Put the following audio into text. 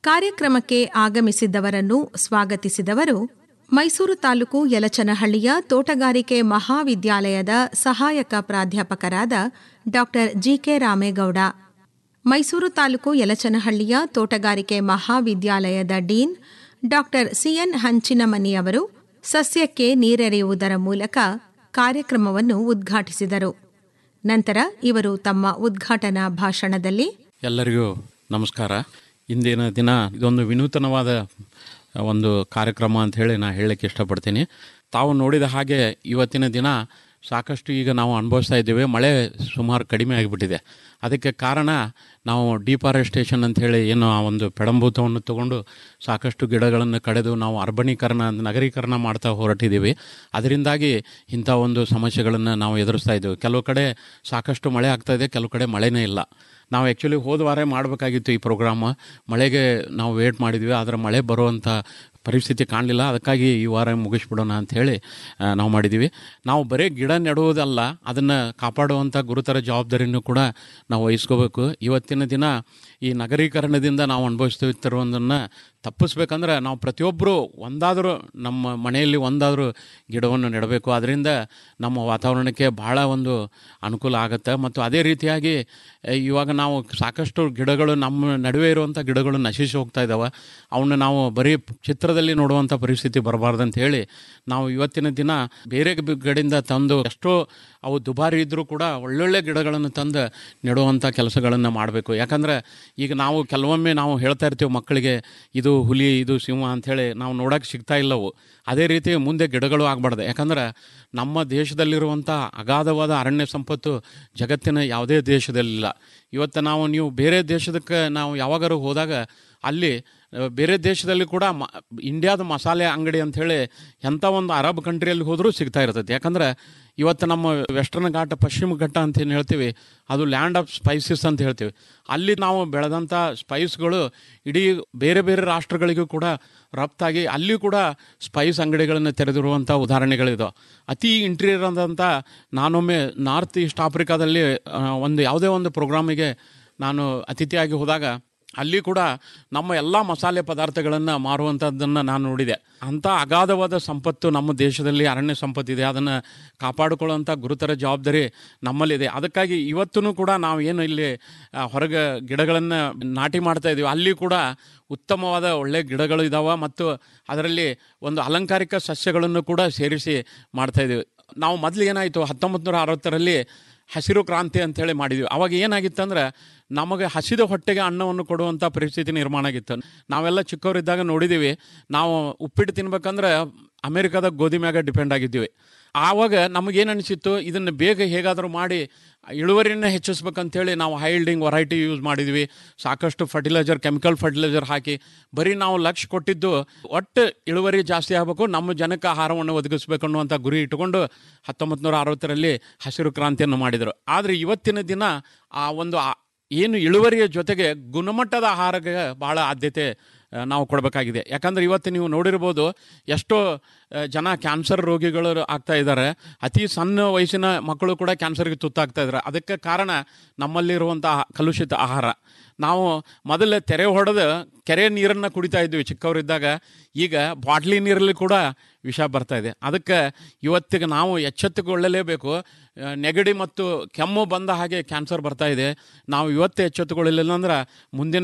ಕಾರ್ಯಕ್ರಮಕ್ಕೆ ಆಗಮಿಸಿದ್ದವರನ್ನು ಸ್ವಾಗತಿಸಿದವರು ಮೈಸೂರು ತಾಲೂಕು ಯಲಚನಹಳ್ಳಿಯ ತೋಟಗಾರಿಕೆ ಮಹಾವಿದ್ಯಾಲಯದ ಸಹಾಯಕ ಪ್ರಾಧ್ಯಾಪಕರಾದ ಡಾ ಜಿಕೆ ರಾಮೇಗೌಡ ಮೈಸೂರು ತಾಲೂಕು ಯಲಚನಹಳ್ಳಿಯ ತೋಟಗಾರಿಕೆ ಮಹಾವಿದ್ಯಾಲಯದ ಡೀನ್ ಡಾ ಸಿಎನ್ ಹಂಚಿನಮನಿ ಅವರು ಸಸ್ಯಕ್ಕೆ ನೀರೆರೆಯುವುದರ ಮೂಲಕ ಕಾರ್ಯಕ್ರಮವನ್ನು ಉದ್ಘಾಟಿಸಿದರು ನಂತರ ಇವರು ತಮ್ಮ ಉದ್ಘಾಟನಾ ಭಾಷಣದಲ್ಲಿ ಎಲ್ಲರಿಗೂ ನಮಸ್ಕಾರ ಇಂದಿನ ದಿನ ಇದೊಂದು ವಿನೂತನವಾದ ಒಂದು ಕಾರ್ಯಕ್ರಮ ಅಂತ ಹೇಳಿ ನಾನು ಹೇಳಲಿಕ್ಕೆ ಇಷ್ಟಪಡ್ತೀನಿ ತಾವು ನೋಡಿದ ಹಾಗೆ ಇವತ್ತಿನ ದಿನ ಸಾಕಷ್ಟು ಈಗ ನಾವು ಅನುಭವಿಸ್ತಾ ಇದ್ದೇವೆ ಮಳೆ ಸುಮಾರು ಕಡಿಮೆ ಆಗಿಬಿಟ್ಟಿದೆ ಅದಕ್ಕೆ ಕಾರಣ ನಾವು ಡಿಫಾರೆಸ್ಟೇಷನ್ ಅಂತ ಹೇಳಿ ಏನು ಆ ಒಂದು ಪೆಡಂಭೂತವನ್ನು ತಗೊಂಡು ಸಾಕಷ್ಟು ಗಿಡಗಳನ್ನು ಕಡೆದು ನಾವು ಅರ್ಬನೀಕರಣ ನಗರೀಕರಣ ಮಾಡ್ತಾ ಹೊರಟಿದ್ದೀವಿ ಅದರಿಂದಾಗಿ ಇಂಥ ಒಂದು ಸಮಸ್ಯೆಗಳನ್ನು ನಾವು ಎದುರಿಸ್ತಾ ಇದ್ದೇವೆ ಕೆಲವು ಕಡೆ ಸಾಕಷ್ಟು ಮಳೆ ಆಗ್ತಾ ಇದೆ ಕೆಲವು ಕಡೆ ಮಳೆನೇ ಇಲ್ಲ ನಾವು ಆ್ಯಕ್ಚುಲಿ ಹೋದ ವಾರ ಮಾಡಬೇಕಾಗಿತ್ತು ಈ ಪ್ರೋಗ್ರಾಮ್ ಮಳೆಗೆ ನಾವು ವೇಟ್ ಮಾಡಿದ್ವಿ ಆದರೆ ಮಳೆ ಬರುವಂಥ ಪರಿಸ್ಥಿತಿ ಕಾಣಲಿಲ್ಲ ಅದಕ್ಕಾಗಿ ಈ ವಾರ ಮುಗಿಸ್ಬಿಡೋಣ ಅಂತ ಹೇಳಿ ಆ, ನಾವು ಮಾಡಿದ್ದೀವಿ ನಾವು ಬರೀ ಗಿಡ ನೆಡುವುದಲ್ಲ ಅದನ್ನು ಕಾಪಾಡುವಂಥ ಗುರುತರ ಜವಾಬ್ದಾರಿನೂ ಕೂಡ ನಾವು ವಹಿಸ್ಕೋಬೇಕು ಇವತ್ತಿನ ದಿನ ಈ ನಗರೀಕರಣದಿಂದ ನಾವು ಅನುಭವಿಸ್ತಿರುವುದನ್ನು ತಪ್ಪಿಸ್ಬೇಕಂದ್ರೆ ನಾವು ಪ್ರತಿಯೊಬ್ಬರು ಒಂದಾದರೂ ನಮ್ಮ ಮನೆಯಲ್ಲಿ ಒಂದಾದರೂ ಗಿಡವನ್ನು ನೆಡಬೇಕು ಅದರಿಂದ ನಮ್ಮ ವಾತಾವರಣಕ್ಕೆ ಬಹಳ ಒಂದು ಅನುಕೂಲ ಆಗುತ್ತೆ ಮತ್ತು ಅದೇ ರೀತಿಯಾಗಿ ಎ, ಇವಾಗ ನಾವು ಸಾಕಷ್ಟು ಗಿಡಗಳು ನಮ್ಮ ನಡುವೆ ಇರುವಂಥ ಗಿಡಗಳು ನಶಿಸಿ ಹೋಗ್ತಾ ಇದ್ದಾವೆ ಅವನ್ನ ನಾವು ಬರೀ ಚಿತ್ರದಲ್ಲಿ ನೋಡುವಂಥ ಪರಿಸ್ಥಿತಿ ಬರಬಾರ್ದಂತ ಹೇಳಿ ನಾವು ಇವತ್ತಿನ ದಿನ ಬೇರೆ ಬ- ಕಡೆಯಿಂದ ತಂದು ಎಷ್ಟೋ ಅವು ದುಬಾರಿ ಇದ್ದರೂ ಕೂಡ ಒಳ್ಳೊಳ್ಳೆ ಗಿಡಗಳನ್ನು ತಂದು ನೆಡುವಂಥ ಕೆಲಸಗಳನ್ನು ಮಾಡಬೇಕು ಯಾಕಂದರೆ ಈಗ ನಾವು ಕೆಲವೊಮ್ಮೆ ನಾವು ಹೇಳ್ತಾ ಇರ್ತೀವಿ ಮಕ್ಕಳಿಗೆ ಇದು ಹುಲಿ ಇದು ಸಿಂಹ ಅಂಥೇಳಿ ನಾವು ನೋಡೋಕೆ ಸಿಗ್ತಾ ಇಲ್ಲವು ಅದೇ ರೀತಿ ಮುಂದೆ ಗಿಡಗಳು ಆಗಬಾರ್ದು ಯಾಕಂದ್ರೆ ನಮ್ಮ ದೇಶದಲ್ಲಿರುವಂಥ ಅಗಾಧವಾದ ಅರಣ್ಯ ಸಂಪತ್ತು ಜಗತ್ತಿನ ಯಾವುದೇ ದೇಶದಲ್ಲಿಲ್ಲ ಇವತ್ತು ನಾವು ನೀವು ಬೇರೆ ದೇಶದಕ್ಕೆ ನಾವು ಯಾವಾಗಾರು ಹೋದಾಗ ಅಲ್ಲಿ ಆ, ಬೇರೆ ದೇಶದಲ್ಲಿ ಕೂಡ ಮ ಇಂಡಿಯಾದ ಮಸಾಲೆ ಅಂಗಡಿ ಅಂಥೇಳಿ ಎಂಥ ಒಂದು ಅರಬ್ ಕಂಟ್ರಿಯಲ್ಲಿ ಹೋದರೂ ಸಿಗ್ತಾ ಇರ್ತೈತೆ ಯಾಕಂದ್ರೆ ಇವತ್ತು ನಮ್ಮ ವೆಸ್ಟರ್ನ್ ಘಾಟ ಪಶ್ಚಿಮ ಘಟ್ಟ ಅಂತ ಏನು ಹೇಳ್ತೀವಿ ಅದು ಲ್ಯಾಂಡ್ ಆಫ್ ಸ್ಪೈಸಸ್ ಅಂತ ಹೇಳ್ತೀವಿ ಅಲ್ಲಿ ನಾವು ಬೆಳೆದಂಥ ಸ್ಪೈಸ್ಗಳು ಇಡೀ ಬೇರೆ ಬೇರೆ ರಾಷ್ಟ್ರಗಳಿಗೂ ಕೂಡ ರಫ್ತಾಗಿ ಅಲ್ಲಿ ಕೂಡ ಸ್ಪೈಸ್ ಅಂಗಡಿಗಳನ್ನು ತೆರೆದಿರುವಂಥ ಉದಾಹರಣೆಗಳಿದಾವೆ ಅತಿ ಇಂಟೀರಿಯರ್ ಆದಂಥ ನಾನೊಮ್ಮೆ ನಾರ್ತ್ ಈಸ್ಟ್ ಆಫ್ರಿಕಾದಲ್ಲಿ ಆ, ಒಂದು ಯಾವುದೇ ಒಂದು ಪ್ರೋಗ್ರಾಮಿಗೆ ನಾನು ಅತಿಥಿಯಾಗಿ ಹೋದಾಗ ಅಲ್ಲಿ ಕೂಡ ನಮ್ಮ ಎಲ್ಲ ಮಸಾಲೆ ಪದಾರ್ಥಗಳನ್ನು ಮಾರುವಂಥದ್ದನ್ನು ನಾನು ನೋಡಿದೆ ಅಂಥ ಅಗಾಧವಾದ ಸಂಪತ್ತು ನಮ್ಮ ದೇಶದಲ್ಲಿ ಅರಣ್ಯ ಸಂಪತ್ತಿದೆ ಅದನ್ನು ಕಾಪಾಡಿಕೊಳ್ಳುವಂಥ ಗುರುತರ ಜವಾಬ್ದಾರಿ ನಮ್ಮಲ್ಲಿದೆ ಅದಕ್ಕಾಗಿ ಇವತ್ತೂ ಕೂಡ ನಾವು ಏನು ಇಲ್ಲಿ ಆ, ಹೊರಗೆ ಗಿಡಗಳನ್ನು ನಾಟಿ ಮಾಡ್ತಾ ಇದ್ದೀವಿ ಅಲ್ಲಿ ಕೂಡ ಉತ್ತಮವಾದ ಒಳ್ಳೆ ಗಿಡಗಳು ಇದ್ದಾವೆ ಮತ್ತು ಅದರಲ್ಲಿ ಒಂದು ಅಲಂಕಾರಿಕ ಸಸ್ಯಗಳನ್ನು ಕೂಡ ಸೇರಿಸಿ ಮಾಡ್ತಾ ಇದ್ದೀವಿ ನಾವು ಮೊದಲು ಏನಾಯಿತು ಹತ್ತೊಂಬತ್ತು ನೂರ ಅರವತ್ತರಲ್ಲಿ ಹಸಿರು ಕ್ರಾಂತಿ ಅಂತೇಳಿ ಮಾಡಿದ್ವಿ ಅವಾಗ ಏನಾಗಿತ್ತಂದ್ರೆ ನಮಗೆ ಹಸಿದ ಹೊಟ್ಟೆಗೆ ಅನ್ನವನ್ನು ಕೊಡುವಂಥ ಪರಿಸ್ಥಿತಿ ನಿರ್ಮಾಣ ಆಗಿತ್ತು ನಾವೆಲ್ಲ ಚಿಕ್ಕವರಿದ್ದಾಗ ನೋಡಿದ್ದೀವಿ ನಾವು ಉಪ್ಪಿಟ್ಟು ತಿನ್ಬೇಕಂದ್ರೆ ಅಮೇರಿಕಾದ ಗೋಧಿ ಮ್ಯಾಗ ಡಿಪೆಂಡ್ ಆಗಿದ್ದೀವಿ ಆವಾಗ ನಮಗೇನು ಅನಿಸಿತ್ತು ಇದನ್ನು ಬೇಗ ಹೇಗಾದರೂ ಮಾಡಿ ಇಳುವರಿನ ಹೆಚ್ಚಿಸ್ಬೇಕಂತೇಳಿ ನಾವು ಹೈಲ್ಡಿಂಗ್ ವೆರೈಟಿ ಯೂಸ್ ಮಾಡಿದ್ವಿ ಸಾಕಷ್ಟು ಫರ್ಟಿಲೈಸರ್ ಕೆಮಿಕಲ್ ಫರ್ಟಿಲೈಸರ್ ಹಾಕಿ ಬರೀ ನಾವು ಲಕ್ಷ ಕೊಟ್ಟಿದ್ದು ಒಟ್ಟು ಇಳುವರಿ ಜಾಸ್ತಿ ಆಗಬೇಕು ನಮ್ಮ ಜನಕ್ಕೆ ಆಹಾರವನ್ನು ಒದಗಿಸ್ಬೇಕು ಅನ್ನುವಂಥ ಗುರಿ ಇಟ್ಟುಕೊಂಡು ಹತ್ತೊಂಬತ್ತು ನೂರ ಅರವತ್ತರಲ್ಲಿ ಹಸಿರು ಕ್ರಾಂತಿಯನ್ನು ಮಾಡಿದರು ಆದರೆ ಇವತ್ತಿನ ದಿನ ಆ ಒಂದು ಆ- ಏನು ಇಳುವರಿಯ ಜೊತೆಗೆ ಗುಣಮಟ್ಟದ ಆಹಾರಕ್ಕೆ ಭಾಳ ಆದ್ಯತೆ ಆ, ನಾವು ಕೊಡಬೇಕಾಗಿದೆ ಯಾಕಂದ್ರೆ ಇವತ್ತು ನೀವು ನೋಡಿರ್ಬೋದು ಎಷ್ಟೋ ಆ, ಜನ ಕ್ಯಾನ್ಸರ್ ರೋಗಿಗಳು ಆಗ್ತಾ ಇದ್ದಾರೆ ಅತಿ ಸಣ್ಣ ವಯಸ್ಸಿನ ಮಕ್ಕಳು ಕೂಡ ಕ್ಯಾನ್ಸರ್ಗೆ ತುತ್ತಾಗ್ತಾ ಇದ್ದಾರೆ ಅದಕ್ಕೆ ಕಾರಣ ನಮ್ಮಲ್ಲಿರುವಂಥ ಕಲುಷಿತ ಆಹಾರ ನಾವು ಮೊದಲು ತೆರೆ ಹೊಡೆದು ಕೆರೆ ನೀರನ್ನು ಕುಡಿತಾ ಇದ್ವಿ ಚಿಕ್ಕವರಿದ್ದಾಗ ಈಗ ಬಾಟ್ಲಿ ನೀರಲ್ಲಿ ಕೂಡ ವಿಷ ಬರ್ತಾ ಇದೆ ಅದಕ್ಕೆ ಇವತ್ತಿಗೆ ನಾವು ಎಚ್ಚೆತ್ತುಕೊಳ್ಳಲೇಬೇಕು ಆ, ನೆಗಡಿ ಮತ್ತು ಕೆಮ್ಮು ಬಂದ ಹಾಗೆ ಕ್ಯಾನ್ಸರ್ ಬರ್ತಾ ಇದೆ ನಾವು ಇವತ್ತು ಎಚ್ಚೆತ್ತುಕೊಳ್ಳಲಿಲ್ಲ ಅಂದ್ರೆ ಮುಂದಿನ